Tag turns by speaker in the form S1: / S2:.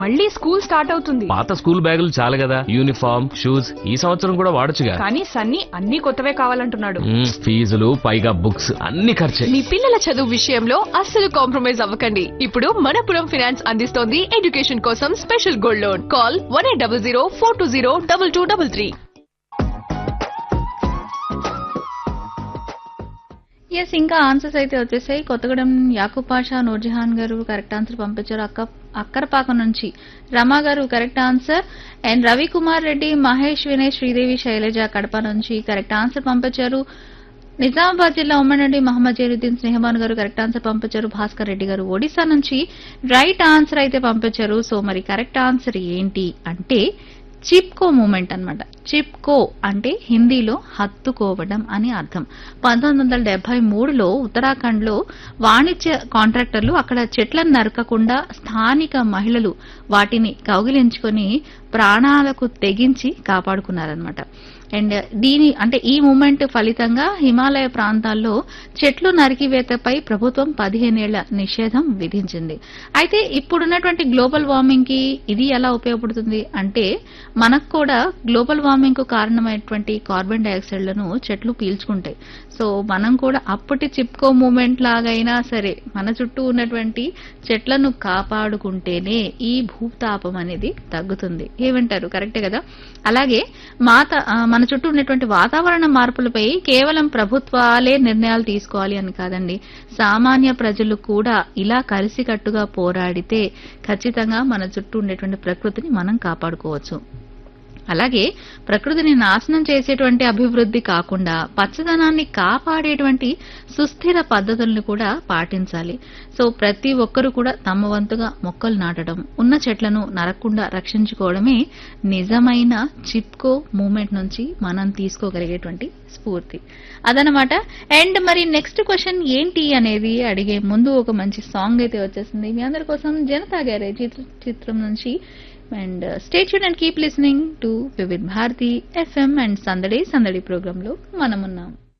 S1: మళ్ళీ school start అవుతుంది
S2: పాత స్కూల్ బ్యాగులు చాలు కదా యూనిఫామ్ షూస్ ఈ సంవత్సరం కూడా వాడొచ్చుగా
S1: కానీ సన్నీ అన్ని కొత్తవే కావాలంటున్నాడు
S2: మ్మ్, ఫీజులు పైగా బుక్స్ అన్ని ఖర్చే
S3: మీ పిల్లల చదువు విషయంలో అస్సలు కాంప్రమైజ్ అవ్వకండి ఇప్పుడు మనపురం ఫైనాన్స్ అందిస్తోంది ఎడ్యుకేషన్ కోసం special gold loan call one eight double zero four two zero double two double three
S4: ఎస్ ఇంకా ఆన్సర్స్ అయితే వచ్చేసాయి కొత్తగూడెం యాకూబ్ పాషా నూర్జహాన్ గారు కరెక్ట్ ఆన్సర్ పంపించారు అక్క అక్కరపాక నుంచి Rama garu correct answer and Ravi Kumar Reddy Mahesh Vinay Sridevi Shailaja Kadapa నుంచి కరెక్ట్ ఆన్సర్ పంపించారు నిజామాబాద్ జిల్లా ఉమ్మడి నుండి మహమ్మద్ జైనుద్దీన్ స్నేహబాన్ గారు కరెక్ట్ ఆన్సర్ పంపించారు భాస్కర్ రెడ్డి గారు ఒడిశా నుంచి రైట్ ఆన్సర్ అయితే పంపించారు సో మరి కరెక్ట్ ఆన్సర్ ఏంటి అంటే చిప్కో మూమెంట్ అన్నమాట చిప్కో అంటే హిందీలో హత్తుకోవడం అని అర్థం పంతొమ్మిది వందల డెబ్బై మూడులో ఉత్తరాఖండ్ లో వాణిజ్య కాంట్రాక్టర్లు అక్కడ చెట్లను నరకకుండా స్థానిక మహిళలు వాటిని కౌగిలించుకొని ప్రాణాలకు తెగించి కాపాడుకున్నారనమాట అండ్ దీని అంటే ఈ మూమెంట్ ఫలితంగా హిమాలయ ప్రాంతాల్లో చెట్లు నరికివేతపై ప్రభుత్వం పదిహేనేళ్ల నిషేధం విధించింది అయితే ఇప్పుడున్నటువంటి గ్లోబల్ వార్మింగ్ కి ఇది ఎలా ఉపయోగపడుతుంది అంటే మనకు కూడా గ్లోబల్ వార్మింగ్ కు కారణమైనటువంటి కార్బన్ డైఆక్సైడ్లను చెట్లు పీల్చుకుంటాయి సో మనం కూడా అప్పటి చిప్కో మూమెంట్ లాగైనా సరే మన చుట్టూ ఉన్నటువంటి చెట్లను కాపాడుకుంటేనే ఈ భూతాపం అనేది తగ్గుతుంది ఏమంటారు కరెక్టే కదా అలాగే మాత ఆ, మన చుట్టూ ఉన్నటువంటి వాతావరణ మార్పులపై కేవలం ప్రభుత్వాలే నిర్ణయాలు తీసుకోవాలి అని కాదండి సామాన్య ప్రజలు కూడా ఇలా కలిసికట్టుగా పోరాడితే ఖచ్చితంగా మన చుట్టూ ఉండేటువంటి ప్రకృతిని మనం కాపాడుకోవచ్చు అలాగే ప్రకృతిని నాశనం చేసేటువంటి అభివృద్ధి కాకుండా పచ్చదనాన్ని కాపాడేటువంటి సుస్థిర పద్ధతులను కూడా పాటించాలి సో ప్రతి ఒక్కరూ కూడా తమ వంతుగా మొక్కలు నాటడం ఉన్న చెట్లను నరకుండా రక్షించుకోవడమే నిజమైన చిప్కో మూమెంట్ నుంచి మనం తీసుకోగలిగేటువంటి స్ఫూర్తి అదనమాట అండ్ మరి నెక్స్ట్ క్వశ్చన్ ఏంటి అనేది అడిగే ముందు ఒక మంచి సాంగ్ అయితే వచ్చేసింది మీ అందరి కోసం జనతా గ్యారేజ్ చిత్ర- చిత్రం నుంచి and stay tune and keep listening to Vividh Bharati FM and సందడి సందడి ప్రోగ్రామ్ లో మనమున్నాం